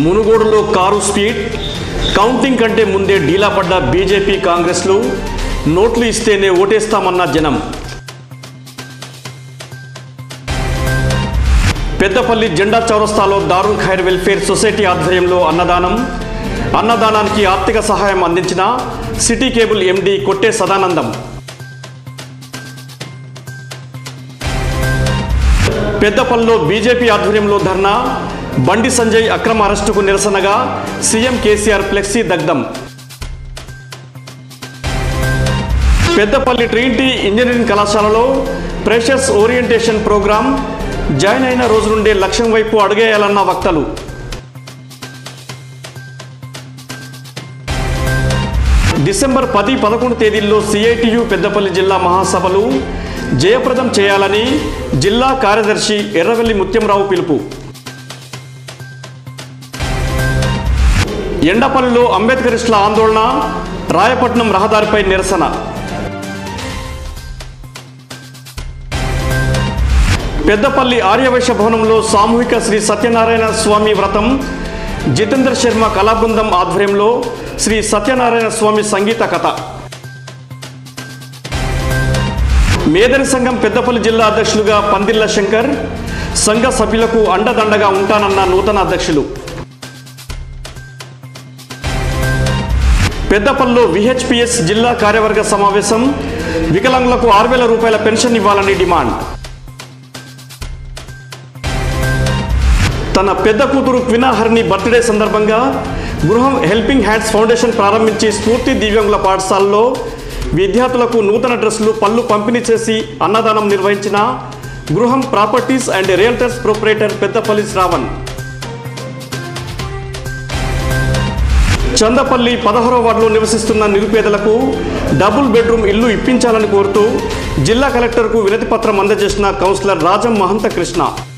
మునుగోడులో car speed counting కంటే ముందే డీలా పడ్డ బీజేపీ కాంగ్రెస్లు నోట్లు ఇస్తేనే ఓటేస్తామన్న జనం పెద్దపల్లి జెండా చౌరస్తాలో దారుణ్ ఖైర్ వెల్ఫేర్ సొసైటీ ఆధ్వర్యంలో అన్నదానం అన్నదానానికి ఆర్థిక సహాయం అందించిన సిటీ కేబుల్ ఎండి కొట్టే సదానందం పెద్దపల్లిలో బీజేపీ ఆధ్వర్యంలో ధర్నా బండి సంజయ్ అక్రమ అరెస్టుకు నిరసనగా సీఎం కేసీఆర్ ఫ్లెక్సీ దగ్ధం పెద్దపల్లి ట్రినిటీ ఇంజనీరింగ్ కళాశాలలో ప్రెషర్స్ ఓరియంటేషన్ ప్రోగ్రాం జాయిన్ అయిన రోజు నుండే లక్ష్యం వైపు అడుగేయాలన్న వక్తలు డిసెంబర్ పది పదకొండు తేదీల్లో సిఐటియు పెద్దపల్లి జిల్లా మహాసభలు జయప్రదం చేయాలని జిల్లా కార్యదర్శి ఎర్రవెల్లి ముత్యంరావు పిలుపు ఎండపల్లిలో అంబేద్కరిస్టుల ఆందోళన రాయపట్నం రహదారిపై నిరసన పెద్దపల్లి ఆర్యవైశ్య భవనంలో సామూహిక శ్రీ సత్యనారాయణ స్వామి వ్రతం జితేంద్ర శర్మ కళాబృందం ఆధ్వర్యంలో శ్రీ సత్యనారాయణ స్వామి సంగీత కథ మేదరి సంఘం పెద్దపల్లి జిల్లా అధ్యక్షులుగా పందిళ్ళ శంకర్ సంఘ సభ్యులకు అండదండగా ఉంటానన్న నూతన అధ్యక్షులు పెద్దపల్లిలో విహెచ్పిఎస్ జిల్లా కార్యవర్గ సమావేశం వికలాంగులకు ఆరు వేల రూపాయల పెన్షన్ ఇవ్వాలని డిమాండ్ తన పెద్ద కూతురు క్వినాహర్ని బర్త్డే సందర్భంగా గృహం హెల్పింగ్ హ్యాండ్స్ ఫౌండేషన్ ప్రారంభించి స్ఫూర్తి దివ్యాంగుల పాఠశాలలో విద్యార్థులకు నూతన డ్రెస్సులు పళ్ళు పంపిణీ చేసి అన్నదానం నిర్వహించిన Gruham properties and realtors proprietor Peddapalli Shravan Chandapalli పదహారో వార్డులో నివసిస్తున్న నిరుపేదలకు డబుల్ బెడ్రూమ్ ఇల్లు ఇప్పించాలని కోరుతూ జిల్లా కలెక్టర్కు వినతి పత్రం అందజేసిన కౌన్సిలర్ రాజం మహంత కృష్ణ